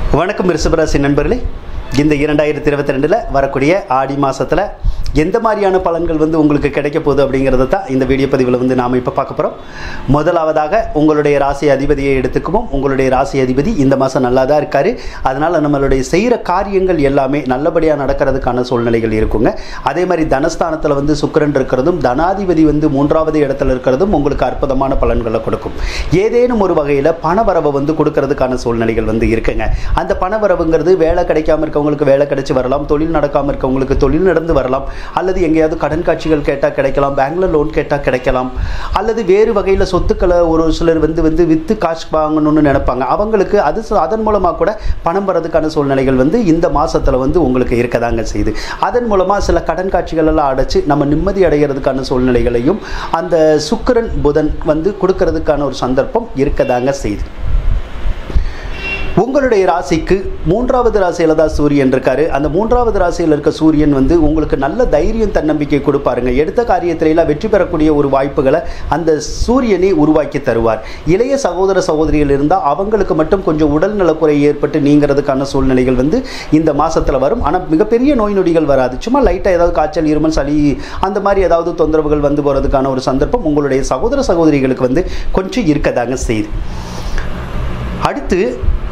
வணக்கம் ரிஷபராசி நண்பர்களே இந்த இரண்டாயிரத்தி இருபத்தி ரெண்டில் வரக்கூடிய ஆடி மாதத்தில் எந்த மாதிரியான பலன்கள் வந்து உங்களுக்கு கிடைக்க போகுது அப்படிங்கிறத தான் இந்த வீடியோ பதிவில் வந்து நாம் இப்போ பார்க்க போகிறோம் முதலாவதாக உங்களுடைய ராசி அதிபதியை எடுத்துக்குவோம் உங்களுடைய ராசி அதிபதி இந்த மாதம் நல்லா தான் இருக்கார் அதனால் நம்மளுடைய செய்கிற காரியங்கள் எல்லாமே நல்லபடியாக நடக்கிறதுக்கான சூழ்நிலைகள் இருக்குங்க அதே மாதிரி தனஸ்தானத்தில் வந்து சுக்கிரன் இருக்கிறதும் தனாதிபதி வந்து மூன்றாவது இடத்துல இருக்கிறதும் உங்களுக்கு அற்புதமான பலன்களை கொடுக்கும் ஏதேனும் ஒரு வகையில் பணவரவை வந்து கொடுக்கறதுக்கான சூழ்நிலைகள் வந்து இருக்குங்க அந்த பணவரவுங்கிறது வேலை கிடைக்காம இருக்கவங்களுக்கு வேலை கிடைச்சி வரலாம் தொழில் நடக்காமல் இருக்கவங்களுக்கு தொழில் நடந்து வரலாம் அல்லது எங்கேயாவது கடன் காட்சிகள் கேட்டால் கிடைக்கலாம் பேங்க்ல லோன் கேட்டால் கிடைக்கலாம் அல்லது வேறு வகையில் சொத்துக்களை ஒரு சிலர் வந்து வந்து விற்று காசு வாங்கணும்னு நினைப்பாங்க அவங்களுக்கு அது ச- அதன் மூலமாக கூட பணம் வரதுக்கான சூழ்நிலைகள் வந்து இந்த மாசத்துல வந்து உங்களுக்கு இருக்கதாங்க செய்யுது அதன் மூலமாக சில கடன் காட்சிகள் எல்லாம் அடைச்சு நம்ம நிம்மதி அடைகிறதுக்கான சூழ்நிலைகளையும் அந்த சுக்கிரன் புதன் வந்து கொடுக்கறதுக்கான ஒரு சந்தர்ப்பம் இருக்கதாங்க செய்யுது உங்களுடைய ராசிக்கு மூன்றாவது ராசியில தான் சூரியன் இருக்காரு அந்த மூன்றாவது ராசியில் இருக்க சூரியன் வந்து உங்களுக்கு நல்ல தைரியம் தன்னம்பிக்கை கொடுப்பாருங்க எடுத்த காரியத்தில எல்லாம் வெற்றி பெறக்கூடிய ஒரு வாய்ப்புகளை அந்த சூரியனை உருவாக்கி தருவார் இளைய சகோதர சகோதரிகள் இருந்தால் அவங்களுக்கு மட்டும் கொஞ்சம் உடல் நலக்குறை ஏற்பட்டு நீங்கிறதுக்கான சூழ்நிலைகள் வந்து இந்த மாசத்துல வரும் ஆனால் மிகப்பெரிய நோய் நொடிகள் வராது சும்மா லைட்டாக ஏதாவது காய்ச்சல் இருமல் சளி அந்த மாதிரி ஏதாவது தொந்தரவுகள் வந்து போகிறதுக்கான ஒரு சந்தர்ப்பம் உங்களுடைய சகோதர சகோதரிகளுக்கு வந்து கொஞ்சம் இருக்கதாங்க செய்யுது அடுத்து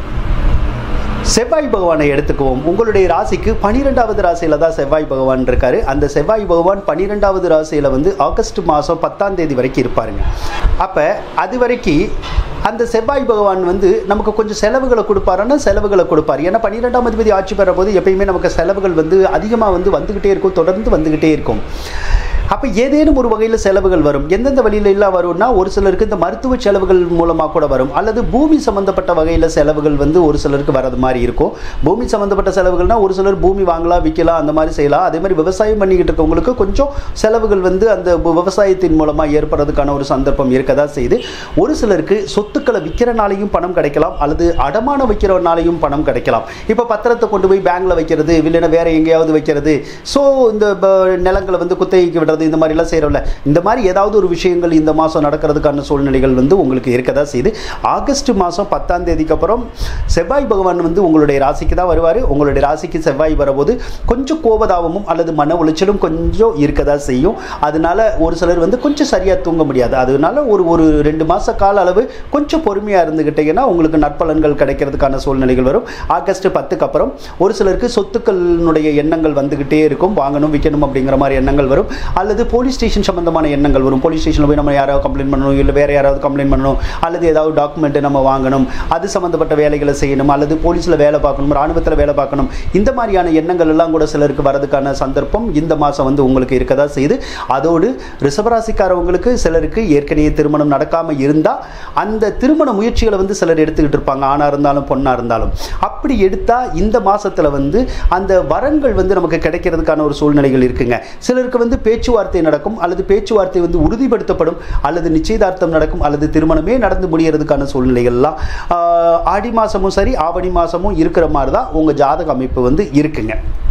செவ்வாய் பகவானை எடுத்துக்குவோம் உங்களுடைய ராசிக்கு பனிரெண்டாவது ராசியில தான் செவ்வாய் பகவான் இருக்காரு அந்த செவ்வாய் பகவான் பனிரெண்டாவது ராசியில வந்து ஆகஸ்ட் மாதம் பத்தாம் தேதி வரைக்கும் இருப்பாருங்க அப்போ அது வரைக்கும் அந்த செவ்வாய் பகவான் வந்து நமக்கு கொஞ்சம் செலவுகளை கொடுப்பாருன்னா செலவுகளை கொடுப்பார் ஏன்னா பன்னிரெண்டாம் அதிபதி ஆட்சி பெற போது எப்பயுமே நமக்கு செலவுகள் வந்து அதிகமாக வந்து வந்துக்கிட்டே இருக்கும் தொடர்ந்து வந்துக்கிட்டே இருக்கும் அப்போ ஏதேனும் ஒரு வகையில் செலவுகள் வரும் எந்தெந்த வழியில எல்லாம் வரும்னா ஒரு சிலருக்கு இந்த மருத்துவ செலவுகள் மூலமாக கூட வரும் அல்லது பூமி சம்பந்தப்பட்ட வகையில் செலவுகள் வந்து ஒரு சிலருக்கு வரது மாதிரி இருக்கும் பூமி சம்பந்தப்பட்ட செலவுகள்னா ஒரு சிலர் பூமி வாங்கலாம் விற்கலாம் அந்த மாதிரி செய்யலாம் அதே மாதிரி விவசாயம் பண்ணிக்கிட்டு இருக்கவங்களுக்கு கொஞ்சம் செலவுகள் வந்து அந்த பு- விவசாயத்தின் மூலமாக ஏற்படுறதுக்கான ஒரு சந்தர்ப்பம் இருக்கதா செய்து ஒரு சிலருக்கு சொத்துக்களை விற்கிறனாலையும் பணம் கிடைக்கலாம் அல்லது அடமான வைக்கிறனாலையும் பணம் கிடைக்கலாம் இப்போ பத்திரத்தை கொண்டு போய் பேங்க்ல வைக்கிறது இல்லைன்னா வேற எங்கேயாவது வைக்கிறது ஸோ இந்த ப- நிலங்களை வந்து குத்தகைக்கு விடுறது இந்த மாதிரிலாம் செய்கிறோம்ல இந்த மாதிரி ஏதாவது ஒரு விஷயங்கள் இந்த மாதம் நடக்கிறதுக்கான சூழ்நிலைகள் வந்து உங்களுக்கு இருக்கதா செய்யுது ஆகஸ்ட் மாதம் பத்தாம் தேதிக்கு அப்புறம் செவ்வாய் பகவான் வந்து உங்களுடைய ராசிக்கு தான் வருவார் உங்களுடைய ராசிக்கு செவ்வாய் வரபோது கொஞ்சம் கோபதாபமும் அல்லது மன உளைச்சலும் கொஞ்சம் இருக்கதா செய்யும் அதனால ஒரு சிலர் வந்து கொஞ்சம் சரியாக தூங்க முடியாது அதனால ஒரு ஒரு ரெண்டு மாத கால அளவு கொஞ்சம் பொறுமையாக இருந்துக்கிட்டீங்கன்னா உங்களுக்கு நற்பலன்கள் கிடைக்கிறதுக்கான சூழ்நிலைகள் வரும் ஆகஸ்ட் பத்துக்கு அப்புறம் ஒரு சிலருக்கு சொத்துக்களினுடைய எண்ணங்கள் வந்துக்கிட்டே இருக்கும் வாங்கணும் விற்கணும் அப்படிங்கிற மாதிரி எண்ணங்கள் வரும் அல்லது போலீஸ் ஸ்டேஷன் சம்பந்தமான எண்ணங்கள் வரும் போலீஸ் ஸ்டேஷனில் போய் நம்ம யாராவது கம்ப்ளைண்ட் பண்ணணும் இல்லை வேற யாராவது கம்ப்ளைண்ட் பண்ணணும் அல்லது ஏதாவது டாக்குமெண்ட் நம்ம வாங்கணும் அது சம்பந்தப்பட்ட வேலைகளை செய்யணும் அல்லது போலீஸில் வேலை பார்க்கணும் ராணுவத்தில் வேலை பார்க்கணும் இந்த மாதிரியான எண்ணங்கள் எல்லாம் கூட சிலருக்கு வரதுக்கான சந்தர்ப்பம் இந்த மாதம் வந்து உங்களுக்கு இருக்கதா செய்யுது அதோடு ரிஷபராசிக்காரவங்களுக்கு சிலருக்கு ஏற்கனவே திருமணம் நடக்காமல் இருந்தால் அந்த திருமண முயற்சிகளை வந்து சிலர் எடுத்துக்கிட்டு இருப்பாங்க ஆணாக இருந்தாலும் பொண்ணாக இருந்தாலும் அப்படி எடுத்தால் இந்த மாசத்துல வந்து அந்த வரன்கள் வந்து நமக்கு கிடைக்கிறதுக்கான ஒரு சூழ்நிலைகள் இருக்குங்க சிலருக்கு வந்து பேச்சுவார்த்தை நடக்கும் அல்லது பேச்சுவார்த்தை வந்து உறுதிப்படுத்தப்படும் அல்லது நிச்சயதார்த்தம் நடக்கும் அல்லது திருமணமே நடந்து முடியறதுக்கான சூழ்நிலைகள்லாம் ஆஹ், ஆடி மாசமும் சரி ஆவணி மாசமும் இருக்கிற மாதிரி தான் உங்க ஜாதக அமைப்பு வந்து இருக்குங்க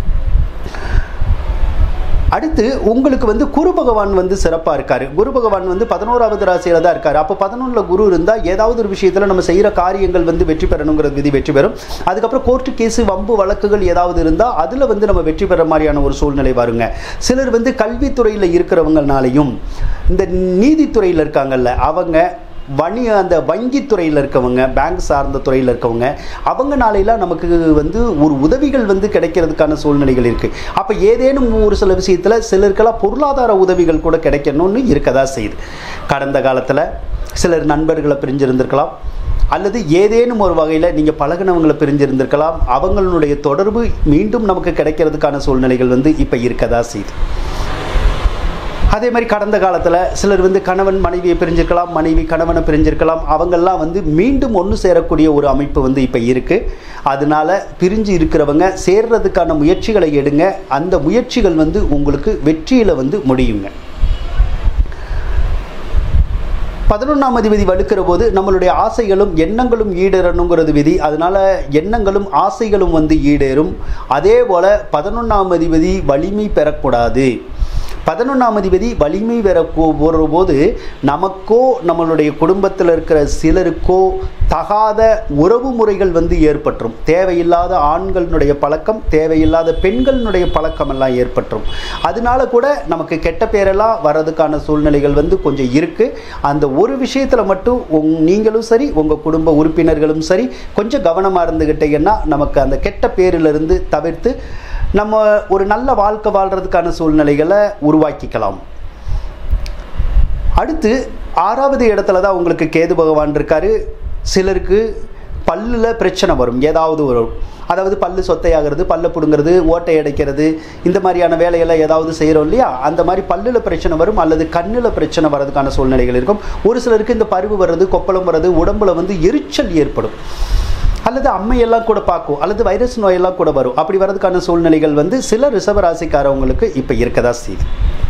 அடுத்து உங்களுக்கு வந்து குரு பகவான் வந்து சிறப்பாக இருக்காரு குரு பகவான் வந்து பதினோராவது ராசியில தான் இருக்காரு அப்போ பதினொன்றில் குரு இருந்தால் ஏதாவது ஒரு விஷயத்தில் நம்ம செய்கிற காரியங்கள் வந்து வெற்றி பெறணுங்கிற விதி வெற்றி பெறும் அதுக்கப்புறம் கோர்ட்டு கேஸு வம்பு வழக்குகள் ஏதாவது இருந்தால் அதில் வந்து நம்ம வெற்றி பெற மாதிரியான ஒரு சூழ்நிலை வருங்க சிலர் வந்து கல்வித்துறையில் இருக்கிறவங்கனாலையும் இந்த நீதித்துறையில் இருக்காங்கல்ல அவங்க வணி அந்த வங்கித்துறையில் இருக்கவங்க பேங்க் சார்ந்த துறையில் இருக்கவங்க அவங்கனாலையெல்லாம் நமக்கு வந்து ஒரு உதவிகள் வந்து கிடைக்கிறதுக்கான சூழ்நிலைகள் இருக்குது அப்போ ஏதேனும் ஒரு சில விஷயத்தில் சிலருக்கெல்லாம் பொருளாதார உதவிகள் கூட கிடைக்கணும்னு இருக்கதா செய்யுது கடந்த காலத்தில் சிலர் நண்பர்களை பிரிஞ்சிருந்திருக்கலாம் அல்லது ஏதேனும் ஒரு வகையில் நீங்கள் பழகினவங்களை பிரிஞ்சிருந்திருக்கலாம் அவங்களுடைய தொடர்பு மீண்டும் நமக்கு கிடைக்கிறதுக்கான சூழ்நிலைகள் வந்து இப்போ இருக்கதா செய்யுது அதே மாதிரி கடந்த காலத்தில் சிலர் வந்து கணவன் மனைவியை பிரிஞ்சிருக்கலாம் மனைவி கணவனை பிரிஞ்சிருக்கலாம் அவங்கெல்லாம் வந்து மீண்டும் ஒன்று சேரக்கூடிய ஒரு அமைப்பு வந்து இப்போ இருக்குது அதனால பிரிஞ்சு இருக்கிறவங்க சேர்றதுக்கான முயற்சிகளை எடுங்க அந்த முயற்சிகள் வந்து உங்களுக்கு வெற்றியில் வந்து முடியுங்க பதினொன்றாம் அதிபதி வலுக்கிற போது நம்மளுடைய ஆசைகளும் எண்ணங்களும் ஈடேறணுங்கிறது விதி அதனால எண்ணங்களும் ஆசைகளும் வந்து ஈடேறும் அதே போல பதினொன்றாம் அதிபதி வலிமை பெறக்கூடாது பதினொன்றாம் அதிபதி வலிமை வர போது நமக்கோ நம்மளுடைய குடும்பத்தில் இருக்கிற சிலருக்கோ தகாத உறவு முறைகள் வந்து ஏற்பட்டுரும் தேவையில்லாத ஆண்களினுடைய பழக்கம் தேவையில்லாத பெண்களினுடைய பழக்கம் எல்லாம் ஏற்பட்டுரும் அதனால கூட நமக்கு கெட்ட பேரெல்லாம் வர்றதுக்கான சூழ்நிலைகள் வந்து கொஞ்சம் இருக்குது அந்த ஒரு விஷயத்தில் மட்டும் உங் நீங்களும் சரி உங்கள் குடும்ப உறுப்பினர்களும் சரி கொஞ்சம் கவனமாக இருந்துக்கிட்டீங்கன்னா நமக்கு அந்த கெட்ட பேரிலிருந்து தவிர்த்து நம்ம ஒரு நல்ல வாழ்க்கை வாழ்கிறதுக்கான சூழ்நிலைகளை உருவாக்கிக்கலாம் அடுத்து ஆறாவது இடத்துல தான் உங்களுக்கு கேது பகவான் இருக்காரு சிலருக்கு பல்லில் பிரச்சனை வரும் ஏதாவது வரும் அதாவது பல்லு சொத்தையாகிறது பல்ல பிடுங்கிறது ஓட்டை அடைக்கிறது இந்த மாதிரியான வேலையெல்லாம் ஏதாவது செய்கிறோம் இல்லையா அந்த மாதிரி பல்லில் பிரச்சனை வரும் அல்லது கண்ணில் பிரச்சனை வர்றதுக்கான சூழ்நிலைகள் இருக்கும் ஒரு சிலருக்கு இந்த பருவு வர்றது கொப்பளம் வர்றது உடம்புல வந்து எரிச்சல் ஏற்படும் அல்லது அம்மையெல்லாம் கூட பார்க்கும் அல்லது வைரஸ் நோயெல்லாம் கூட வரும் அப்படி வர்றதுக்கான சூழ்நிலைகள் வந்து சில ரிசர்வ ராசிக்காரவங்களுக்கு இப்போ இருக்கதா செய்யுது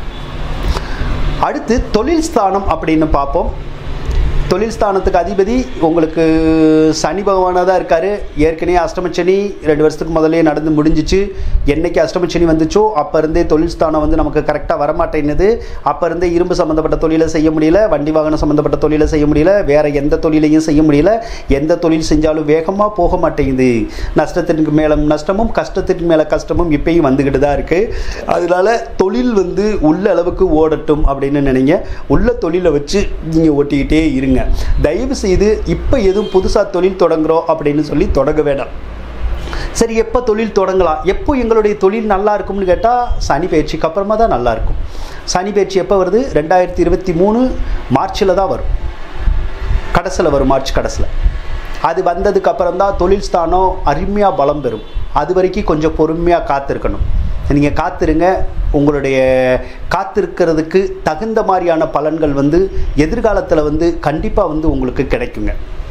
அடுத்து தொழில் ஸ்தானம் அப்படின்னு பார்ப்போம் தொழில் ஸ்தானத்துக்கு அதிபதி உங்களுக்கு சனி பகவானாக தான் இருக்கார் ஏற்கனவே அஷ்டமச்சனி ரெண்டு வருஷத்துக்கு முதலே நடந்து முடிஞ்சிச்சு என்னைக்கு அஷ்டமச்சனி வந்துச்சோ அப்போ இருந்தே தொழில் ஸ்தானம் வந்து நமக்கு கரெக்டாக வரமாட்டேங்குது அப்போ இருந்தே இரும்பு சம்மந்தப்பட்ட தொழிலை செய்ய முடியல வண்டி வாகனம் சம்மந்தப்பட்ட தொழிலை செய்ய முடியல வேறு எந்த தொழிலையும் செய்ய முடியல எந்த தொழில் செஞ்சாலும் வேகமாக போக மாட்டேங்குது நஷ்டத்திற்கு மேலே நஷ்டமும் கஷ்டத்திற்கு மேலே கஷ்டமும் இப்பயும் வந்துக்கிட்டு தான் இருக்குது அதனால தொழில் வந்து உள்ள அளவுக்கு ஓடட்டும் அப்படின்னு நினைங்க உள்ள தொழிலை வச்சு நீங்கள் ஓட்டிக்கிட்டே இருங்க தயவு செய்து இப்போ எதுவும் புதுசாக தொழில் தொடங்குறோம் அப்படின்னு சொல்லி தொடங்க வேண்டாம் சரி எப்போ தொழில் தொடங்கலாம் எப்போ எங்களுடைய தொழில் நல்லா இருக்கும்னு கேட்டால் சனி பயிற்சிக்கு அப்புறமா தான் நல்லா இருக்கும் சனி பயிற்சி எப்போ வருது ரெண்டாயிரத்தி இருபத்தி மூணு மார்ச்சில் தான் வரும் கடைசியில் வரும் மார்ச் கடைசியில் அது வந்ததுக்கு அப்புறம் தான் தொழில் ஸ்தானம் அருமையாக பலம் பெறும் அது வரைக்கும் கொஞ்சம் பொறுமையாக காத்திருக்கணும் நீங்கள் காத்திருங்க உங்களுடைய காத்திருக்கிறதுக்கு தகுந்த மாதிரியான பலன்கள் வந்து எதிர்காலத்தில் வந்து கண்டிப்பாக வந்து உங்களுக்கு கிடைக்குங்க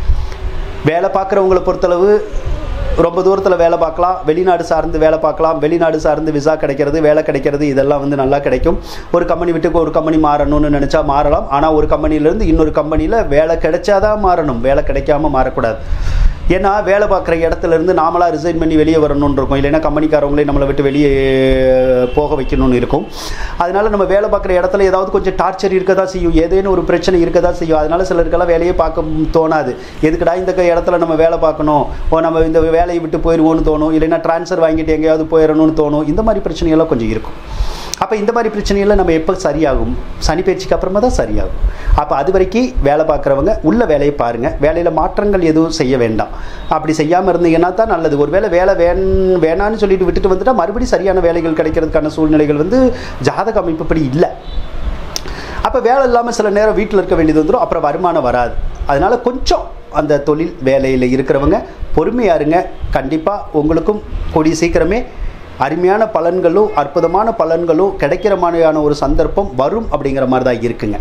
வேலை பார்க்குறவங்களை பொறுத்தளவு ரொம்ப தூரத்தில் வேலை பார்க்கலாம் வெளிநாடு சார்ந்து வேலை பார்க்கலாம் வெளிநாடு சார்ந்து விசா கிடைக்கிறது வேலை கிடைக்கிறது இதெல்லாம் வந்து நல்லா கிடைக்கும் ஒரு கம்பெனி விட்டுக்கு ஒரு கம்பெனி மாறணும்னு நினச்சா மாறலாம் ஆனால் ஒரு கம்பெனிலேருந்து இன்னொரு கம்பெனியில் வேலை கிடைச்சாதான் மாறணும் வேலை கிடைக்காம மாறக்கூடாது ஏன்னா வேலை பார்க்குற இடத்துல இருந்து நாமளாக ரிசைன் பண்ணி வெளியே வரணும்னு இருக்கும் இல்லைன்னா கம்பெனிக்காரவங்களே நம்மளை விட்டு வெளியே போக வைக்கணும்னு இருக்கும் அதனால நம்ம வேலை பார்க்குற இடத்துல ஏதாவது கொஞ்சம் டார்ச்சர் இருக்க தான் செய்யும் ஏதேனும் ஒரு பிரச்சனை இருக்க தான் செய்யும் அதனால சிலருக்கெல்லாம் வேலையே பார்க்க தோணாது எதுக்குடா இந்த க- இடத்துல நம்ம வேலை பார்க்கணும் ஓ நம்ம இந்த வேலையை விட்டு போயிடுவோம்னு தோணும் இல்லைன்னா ட்ரான்ஸ்ஃபர் வாங்கிட்டு எங்கேயாவது போயிடணும்னு தோணும் இந்த மாதிரி பிரச்சனையெல்லாம் கொஞ்சம் இருக்கும் அப்போ இந்த மாதிரி பிரச்சனையெல்லாம் நம்ம எப்போ சரியாகும் சனி பயிற்சிக்கு அப்புறமா தான் சரியாகும் அப்போ அது வரைக்கும் வேலை பார்க்குறவங்க உள்ள வேலையை பாருங்கள் வேலையில் மாற்றங்கள் எதுவும் செய்ய வேண்டாம் அப்படி செய்யாமல் இருந்தீங்கன்னா தான் நல்லது ஒரு வேளை வேலை வேண் வேணான்னு சொல்லிட்டு விட்டுட்டு வந்துட்டால் மறுபடியும் சரியான வேலைகள் கிடைக்கிறதுக்கான சூழ்நிலைகள் வந்து ஜாதக அமைப்புப்படி இல்லை அப்போ வேலை இல்லாமல் சில நேரம் வீட்டில் இருக்க வேண்டியது வந்துடும் அப்புறம் வருமானம் வராது அதனால் கொஞ்சம் அந்த தொழில் வேலையில் இருக்கிறவங்க பொறுமையா இருங்க கண்டிப்பாக உங்களுக்கும் கூடிய சீக்கிரமே அருமையான பலன்களும் அற்புதமான பலன்களும் கிடைக்கிற மாதிரியான ஒரு சந்தர்ப்பம் வரும் அப்படிங்கிற மாதிரி தான் இருக்குங்க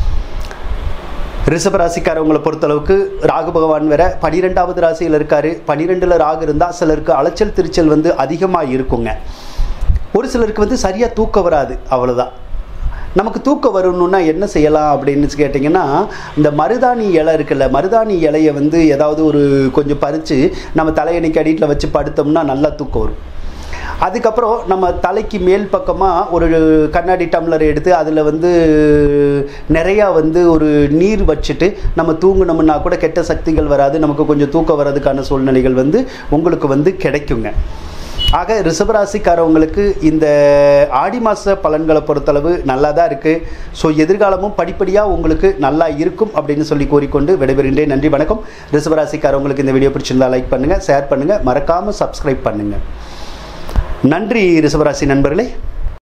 ரிஷப ராசிக்காரவங்களை பொறுத்தளவுக்கு ராகு பகவான் வேற பனிரெண்டாவது ராசியில் இருக்காரு பனிரெண்டில் ராகு இருந்தால் சிலருக்கு அலைச்சல் திருச்சல் வந்து அதிகமாக இருக்குங்க ஒரு சிலருக்கு வந்து சரியாக தூக்கம் வராது அவ்வளோதான் நமக்கு தூக்கம் வரணும்னா என்ன செய்யலாம் அப்படின்னு கேட்டிங்கன்னா இந்த மருதாணி இலை இருக்குல்ல மருதாணி இலையை வந்து ஏதாவது ஒரு கொஞ்சம் பறித்து நம்ம தலையணைக்கு அடியில் வச்சு படுத்தோம்னா நல்லா தூக்கம் வரும் அதுக்கப்புறம் நம்ம தலைக்கு மேல் பக்கமாக ஒரு கண்ணாடி டம்ளர் எடுத்து அதில் வந்து நிறையா வந்து ஒரு நீர் வச்சுட்டு நம்ம தூங்குனோம்னா கூட கெட்ட சக்திகள் வராது நமக்கு கொஞ்சம் தூக்கம் வர்றதுக்கான சூழ்நிலைகள் வந்து உங்களுக்கு வந்து கிடைக்குங்க ஆக ரிஷபராசிக்காரவங்களுக்கு இந்த ஆடி மாத பலன்களை பொறுத்தளவு நல்லா தான் இருக்குது ஸோ எதிர்காலமும் படிப்படியாக உங்களுக்கு நல்லா இருக்கும் அப்படின்னு சொல்லி கூறிக்கொண்டு விடைபெறுகின்றேன் நன்றி வணக்கம் ரிஷபராசிக்காரவங்களுக்கு இந்த வீடியோ பிடிச்சிருந்தா லைக் பண்ணுங்கள் ஷேர் பண்ணுங்கள் மறக்காமல் சப்ஸ்கிரைப் பண்ணுங்கள் நன்றி ரிஷபராசி நண்பர்களே